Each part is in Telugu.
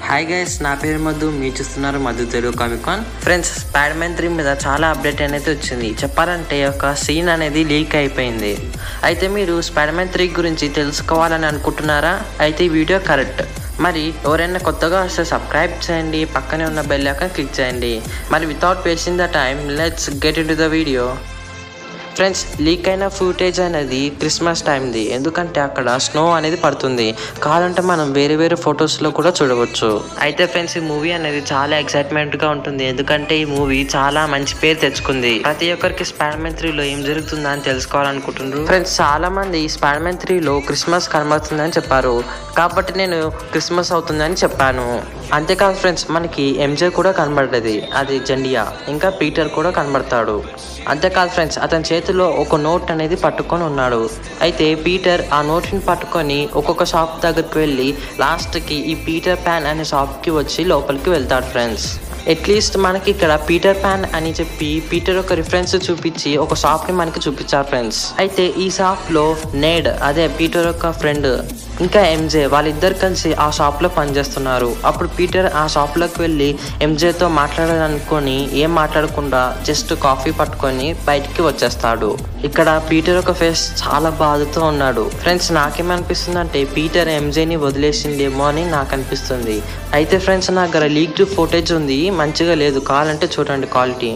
హాయ్ గైస్ నా పేరు మధు మీరు చూస్తున్నారు Madhu Telugu Comic Con friends Spider Man three మీద చాలా అప్డేట్ అనేది వచ్చింది చెప్పాలంటే ఒక సీన్ అనేది లీక్ అయిపోయింది అయితే మీరు స్పైడర్ మ్యాన్ త్రీ గురించి తెలుసుకోవాలని అనుకుంటున్నారా అయితే ఈ వీడియో కరెక్ట్ మరి ఎవరైనా కొత్తగా వస్తే సబ్స్క్రైబ్ చేయండి పక్కనే ఉన్న బెల్ ఐకాన్ క్లిక్ చేయండి మరి without wasting the time let's get into the video friends leak అయిన ఫుటేజ్ అనేది క్రిస్మస్ టైంది ఎందుకంటే అక్కడ స్నో అనేది పడుతుంది కావాలంటే మనం వేరే వేరే ఫొటోస్లో కూడా చూడవచ్చు అయితే ఫ్రెండ్స్ ఈ మూవీ అనేది చాలా ఎక్సైట్మెంట్గా ఉంటుంది ఎందుకంటే ఈ మూవీ చాలా మంచి పేరు తెచ్చుకుంది ప్రతి ఒక్కరికి స్పైడర్ మ్యాన్ త్రీలో ఏం జరుగుతుందా అని తెలుసుకోవాలనుకుంటున్నారు ఫ్రెండ్స్ చాలా మంది స్పైడర్ మ్యాన్ త్రీలో క్రిస్మస్ కనబడుతుందని చెప్పారు కాబట్టి నేను క్రిస్మస్ అవుతుందని చెప్పాను అంతేకాదు ఫ్రెండ్స్ మనకి ఎంజే కూడా కనబడ్డది అది జండియా ఇంకా పీటర్ కూడా కనబడతాడు అంతేకాదు ఫ్రెండ్స్ అతని చేతిలో ఒక నోట్ అనేది పట్టుకొని ఉన్నాడు అయితే పీటర్ ఆ నోట్ని పట్టుకొని ఒక్కొక్క షాప్ దగ్గరికి వెళ్ళి లాస్ట్కి ఈ పీటర్ ప్యాన్ అనే షాప్కి వచ్చి లోపలికి వెళ్తాడు ఫ్రెండ్స్ అట్లీస్ట్ మనకి ఇక్కడ పీటర్ ప్యాన్ అని చెప్పి పీటర్ ఒక రిఫరెన్స్ చూపించి ఒక షాప్ని మనకి చూపించారు ఫ్రెండ్స్ అయితే ఈ షాప్లో నేడ్ అదే పీటర్ యొక్క ఫ్రెండ్ ఇంకా ఎంజే వాళ్ళిద్దరు కలిసి ఆ షాప్లో పనిచేస్తున్నారు అప్పుడు పీటర్ ఆ షాప్లోకి వెళ్ళి ఎంజేతో మాట్లాడాలనుకొని ఏం మాట్లాడకుండా జస్ట్ కాఫీ పట్టుకొని బయటికి వచ్చేస్తాడు ఇక్కడ పీటర్ ఒక ఫేస్ చాలా బాధతో ఉన్నాడు ఫ్రెండ్స్ నాకేమనిపిస్తుంది అంటే పీటర్ ఎంజేని వదిలేసిండేమో అని నాకు అనిపిస్తుంది అయితే ఫ్రెండ్స్ నా దగ్గర లీక్డ్ ఫుటేజ్ ఉంది మంచిగా లేదు కావాలంటే చూడండి క్వాలిటీ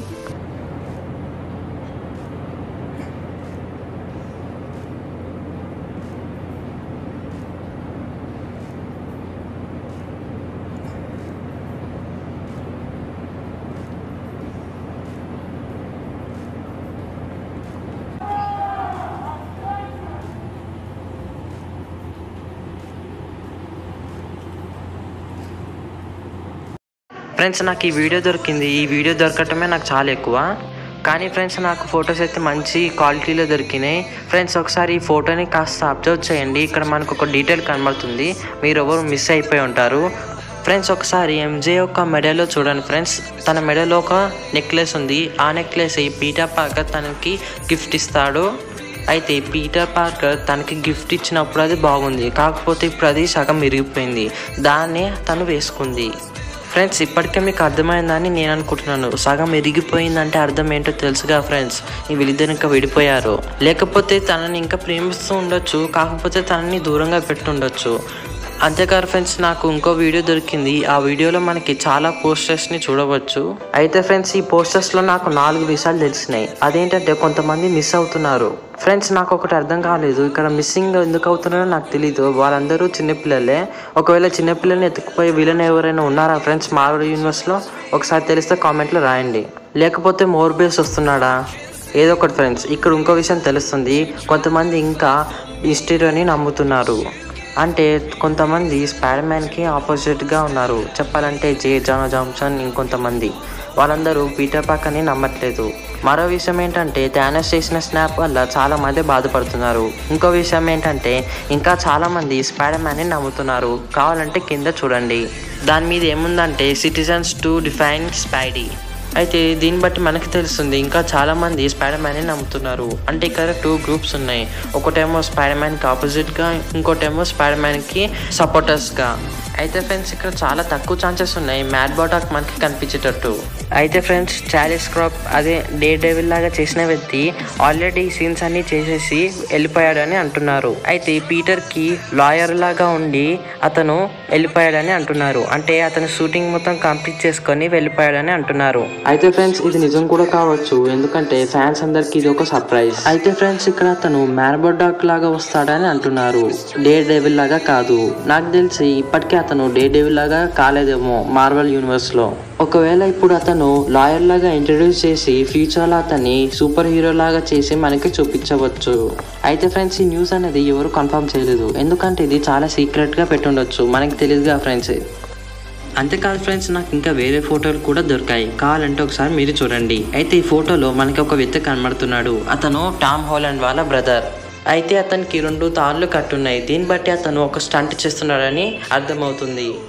ఫ్రెండ్స్ నాకు ఈ వీడియో దొరికింది ఈ వీడియో దొరకటమే నాకు చాలా ఎక్కువ కానీ ఫ్రెండ్స్ నాకు ఫొటోస్ అయితే మంచి క్వాలిటీలో దొరికినాయి ఫ్రెండ్స్ ఒకసారి ఈ ఫోటోని కాస్త అబ్జర్వ్ చేయండి ఇక్కడ మనకు ఒక డీటెయిల్ కనబడుతుంది మీరు ఎవరు మిస్ అయిపోయి ఉంటారు ఫ్రెండ్స్ ఒకసారి ఎంజే యొక్క మెడలో చూడండి ఫ్రెండ్స్ తన మెడలో ఒక నెక్లెస్ ఉంది ఆ నెక్లెస్ ఈ పీటర్ పార్కర్ తనకి గిఫ్ట్ ఇస్తాడు అయితే పీటర్ పార్కర్ తనకి గిఫ్ట్ ఇచ్చినప్పుడు అది బాగుంది కాకపోతే ఇప్పుడు అది సగం విరిగిపోయింది దాన్నే తను వేసుకుంది ఫ్రెండ్స్ ఇప్పటికే మీకు అర్థమైందని నేను అనుకుంటున్నాను సగం ఎరిగిపోయిందంటే అర్థం ఏంటో తెలుసుగా ఫ్రెండ్స్ ఈ వీళ్ళిద్దరు ఇంకా విడిపోయారు లేకపోతే తనని ఇంకా ప్రేమిస్తూ ఉండొచ్చు కాకపోతే తనని దూరంగా పెట్టుండొచ్చు అంతేకాదు ఫ్రెండ్స్ నాకు ఇంకో వీడియో దొరికింది ఆ వీడియోలో మనకి చాలా పోస్టర్స్ని చూడవచ్చు అయితే ఫ్రెండ్స్ ఈ పోస్టర్స్లో నాకు నాలుగు విషయాలు తెలిసినాయి అదేంటంటే కొంతమంది మిస్ అవుతున్నారు ఫ్రెండ్స్ నాకు ఒకటి అర్థం కాలేదు ఇక్కడ మిస్సింగ్ ఎందుకు అవుతున్నారో నాకు తెలీదు వాళ్ళందరూ చిన్నపిల్లలే ఒకవేళ చిన్నపిల్లల్ని ఎత్తుకుపోయి వీళ్ళని ఎవరైనా ఉన్నారా ఫ్రెండ్స్ మార్వల్ యూనివర్స్లో ఒకసారి తెలిస్తే కామెంట్లో రాయండి లేకపోతే మోర్ బేస్ వస్తున్నాడా ఏదో ఒకటి ఫ్రెండ్స్ ఇక్కడ ఇంకో విషయం తెలుస్తుంది కొంతమంది ఇంకా హిస్టరీని నమ్ముతున్నారు అంటే కొంతమంది స్పైడర్ మ్యాన్కి ఆపోజిట్గా ఉన్నారు చెప్పాలంటే జే జానో జాన్సన్ ఇంకొంతమంది వాళ్ళందరూ పీటర్ పాకని నమ్మట్లేదు మరో విషయం ఏంటంటే థానస్ చేసిన స్నాప్ వల్ల చాలా మంది బాధపడుతున్నారు ఇంకో విషయం ఏంటంటే ఇంకా చాలా మంది స్పైడర్ మ్యాన్ని నమ్ముతున్నారు కావాలంటే కింద చూడండి దాని మీద ఏముందంటే సిటిజన్స్ టు డిఫైన్ స్పైడీ అయితే దీన్ని బట్టి మనకి తెలుస్తుంది ఇంకా చాలా మంది స్పైడర్ మ్యాన్ని నమ్ముతున్నారు అంటే ఇక్కడ టూ గ్రూప్స్ ఉన్నాయి ఒకటేమో స్పైడర్ మ్యాన్కి ఆపోజిట్గా ఇంకోటేమో స్పైడర్ మ్యాన్కి సపోర్టర్స్గా అయితే ఫ్రెండ్స్ ఇక్కడ చాలా తక్కువ ఛాన్సెస్ ఉన్నాయి మ్యాట్ బాటాక్ మనకి కనిపించేటట్టు అయితే ఫ్రెండ్స్ చాలీస్ క్రాప్ అదే డే డెవిల్ లాగా చేసిన వ్యక్తి ఆల్రెడీ సీన్స్ అన్ని చేసేసి వెళ్ళిపోయాడని అంటున్నారు అయితే పీటర్ కి లాయర్ లాగా ఉండి అతను వెళ్ళిపోయాడని అంటున్నారు అంటే అతను షూటింగ్ మొత్తం కంప్లీట్ చేసుకొని వెళ్ళిపోయాడని అంటున్నారు అయితే ఫ్రెండ్స్ ఇది నిజం కూడా కావచ్చు ఎందుకంటే ఫ్యాన్స్ అందరికి ఇది ఒక సర్ప్రైజ్ అయితే ఫ్రెండ్స్ ఇక్కడ అతను మ్యార్బోడాక్ లాగా వస్తాడని అంటున్నారు డే డెవిల్ లాగా కాదు నాకు తెలిసి ఇప్పటికే అతను డే డెవిల్ లాగా కాలేదేమో మార్వల్ యూనివర్స్ లో ఒకవేళ ఇప్పుడు అతను లాయర్ లాగా ఇంట్రడ్యూస్ చేసి ఫ్యూచర్ లో అతన్ని సూపర్ హీరో లాగా చేసి మనకి చూపించవచ్చు అయితే ఫ్రెండ్స్ ఈ న్యూస్ అనేది ఎవరు కన్ఫర్మ్ చేయలేదు ఎందుకంటే ఇది చాలా సీక్రెట్ గా పెట్టుండొచ్చు మనకి తెలియదుగా ఫ్రెండ్స్ అంతేకాదు ఫ్రెండ్స్ నాకు ఇంకా వేరే ఫోటోలు కూడా దొరికాయి కావాలంటే ఒకసారి మీరు చూడండి అయితే ఈ ఫోటోలో మనకి ఒక వ్యక్తి కనబడుతున్నాడు అతను టామ్ హోలాండ్ వాళ్ళ బ్రదర్ అయితే అతనికి రెండు తాళ్ళు కట్టున్నాయి దీన్ని బట్టి అతను ఒక స్టంట్ చేస్తున్నాడని అర్థమవుతుంది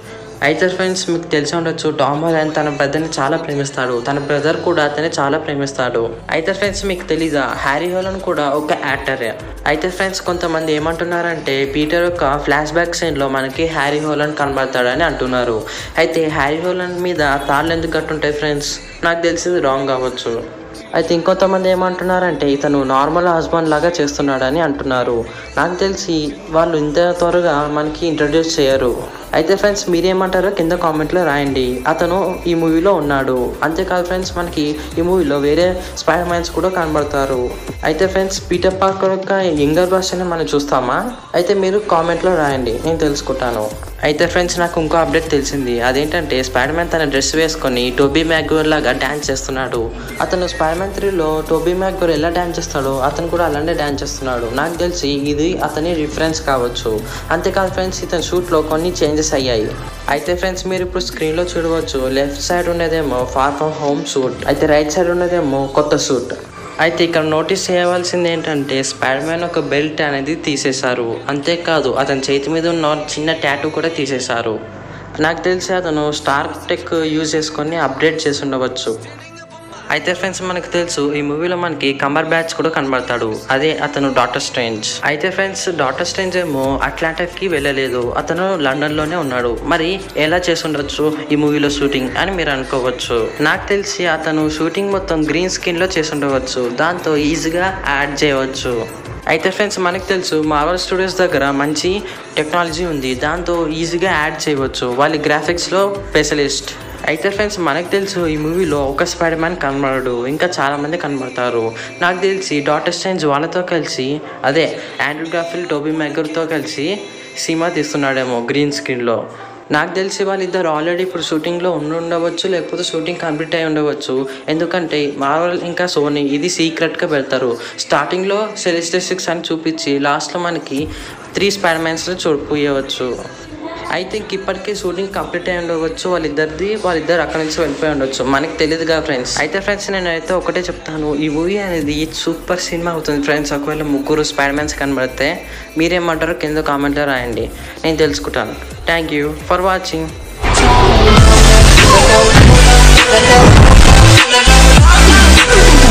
అయితే ఫ్రెండ్స్ మీకు తెలిసి ఉండొచ్చు టామ్ హాలండ్ తన బ్రదర్ని చాలా ప్రేమిస్తాడు తన బ్రదర్ కూడా అతన్ని చాలా ప్రేమిస్తాడు అయితే ఫ్రెండ్స్ మీకు తెలీదా హ్యారీ హాలండ్ కూడా ఒక యాక్టరే అయితే ఫ్రెండ్స్ కొంతమంది ఏమంటున్నారంటే పీటర్ యొక్క ఫ్లాష్ బ్యాక్ సీన్లో మనకి హ్యారీ హోలండ్ కనబడతాడని అంటున్నారు అయితే హ్యారీ హోలండ్ మీద తాళ్ళు ఎందుకు కట్టుంటాయి ఫ్రెండ్స్ నాకు తెలిసింది రాంగ్ కావచ్చు అయితే ఇంకొంతమంది ఏమంటున్నారంటే ఇతను నార్మల్ హస్బెండ్ లాగా చేస్తున్నాడని అంటున్నారు నాకు తెలిసి వాళ్ళు ఇంత త్వరగా మనకి ఇంట్రడ్యూస్ చేయరు అయితే ఫ్రెండ్స్ మీరేమంటారో కింద కామెంట్లో రాయండి అతను ఈ మూవీలో ఉన్నాడు అంతేకాదు ఫ్రెండ్స్ మనకి ఈ మూవీలో వేరే స్పైడర్ మ్యాన్స్ కూడా కనబడతారు అయితే ఫ్రెండ్స్ పీటర్ పార్కర్ యొక్క యంగర్ వర్షన్ మనం చూస్తామా అయితే మీరు కామెంట్లో రాయండి నేను తెలుసుకుంటాను అయితే ఫ్రెండ్స్ నాకు ఇంకో అప్డేట్ తెలిసింది అదేంటంటే స్పైడర్ మ్యాన్ తన డ్రెస్ వేసుకొని టోబీ మ్యాగ్యూర్ లాగా డ్యాన్స్ చేస్తున్నాడు అతను స్పైడర్ మ్యాన్ త్రీలో టోబీ మ్యాగ్యూర్ ఎలా డ్యాన్స్ చేస్తాడో అతను కూడా అలానే డ్యాన్స్ చేస్తున్నాడు నాకు తెలిసి ఇది అతని రిఫరెన్స్ కావచ్చు అంతేకాదు ఫ్రెండ్స్ ఇతని షూట్లో కొన్ని చేంజెస్ అయ్యాయి అయితే ఫ్రెండ్స్ మీరు ఇప్పుడు స్క్రీన్లో చూడవచ్చు లెఫ్ట్ సైడ్ ఉండేదేమో ఫార్ ఫ్రమ్ హోమ్ సూట్ అయితే రైట్ సైడ్ ఉండేదేమో కొత్త సూట్ అయితే ఇక్కడ నోటీస్ చేయవలసింది ఏంటంటే స్పైడర్ మ్యాన్ ఒక బెల్ట్ అనేది తీసేశారు అంతేకాదు అతని చేతి మీద ఉన్న చిన్న ట్యాటూ కూడా తీసేశారు నాకు తెలిసి అతను స్టార్ టెక్ యూజ్ చేసుకొని అప్డేట్ చేసి ఉండవచ్చు అయితే ఫ్రెండ్స్ మనకు తెలుసు ఈ మూవీలో మనకి కంబర్ బ్యాచ్ కూడా కనబడతాడు అదే అతను డాక్టర్ స్ట్రేంజ్ అయితే ఫ్రెండ్స్ డాక్టర్ స్ట్రేంజ్ ఏమో అట్లాంటాకి వెళ్ళలేదు అతను లండన్ లోనే ఉన్నాడు మరి ఎలా చేసి ఉండొచ్చు ఈ మూవీలో షూటింగ్ అని మీరు అనుకోవచ్చు నాకు తెలిసి అతను షూటింగ్ మొత్తం గ్రీన్ స్క్రీన్ లో చేసి ఉండవచ్చు దాంతో ఈజీగా యాడ్ చేయవచ్చు అయితే ఫ్రెండ్స్ మనకు తెలుసు మార్వల్ స్టూడియోస్ దగ్గర మంచి టెక్నాలజీ ఉంది దాంతో ఈజీగా యాడ్ చేయవచ్చు వాళ్ళ గ్రాఫిక్స్లో స్పెషలిస్ట్ అయితే ఫ్రెండ్స్ మనకు తెలుసు ఈ మూవీలో ఒక స్పైడర్ మ్యాన్ కనబడడు ఇంకా చాలామంది కనబడతారు నాకు తెలిసి డాక్టర్ స్ట్రేంజ్ వాళ్ళతో కలిసి అదే ఆండ్రూ గ్రాఫిల్ టోబీ మెగర్తో కలిసి సినిమా తీస్తున్నాడేమో గ్రీన్ స్క్రీన్లో నాకు తెలిసి వాళ్ళిద్దరు ఆల్రెడీ ఇప్పుడు షూటింగ్లో ఉండి ఉండవచ్చు లేకపోతే షూటింగ్ కంప్లీట్ అయి ఉండవచ్చు ఎందుకంటే మార్వల్ ఇంకా సోనీ ఇది సీక్రెట్గా పెడతారు స్టార్టింగ్లో సెలెస్టిక్స్ అని చూపించి లాస్ట్లో మనకి త్రీ స్పైడర్ మ్యాన్స్లో చూడిపోయవచ్చు ఐ థింక్ ఇప్పటికే షూటింగ్ కంప్లీట్ అయి ఉండవచ్చు వాళ్ళిద్దరిది వాళ్ళిద్దరు అక్కడ నుంచి వెళ్ళిపోయి ఉండొచ్చు మనకి తెలియదుగా ఫ్రెండ్స్ అయితే ఫ్రెండ్స్ నేను అయితే ఒకటే చెప్తాను ఈ మూవీ అనేది సూపర్ సినిమా అవుతుంది ఫ్రెండ్స్ ఒకవేళ ముగ్గురు స్పైడర్ మ్యాన్స్ కనబడితే మీరేమంటారో కింద కామెంట్లో రాయండి నేను తెలుసుకుంటాను thank you for watching Let go. Let go.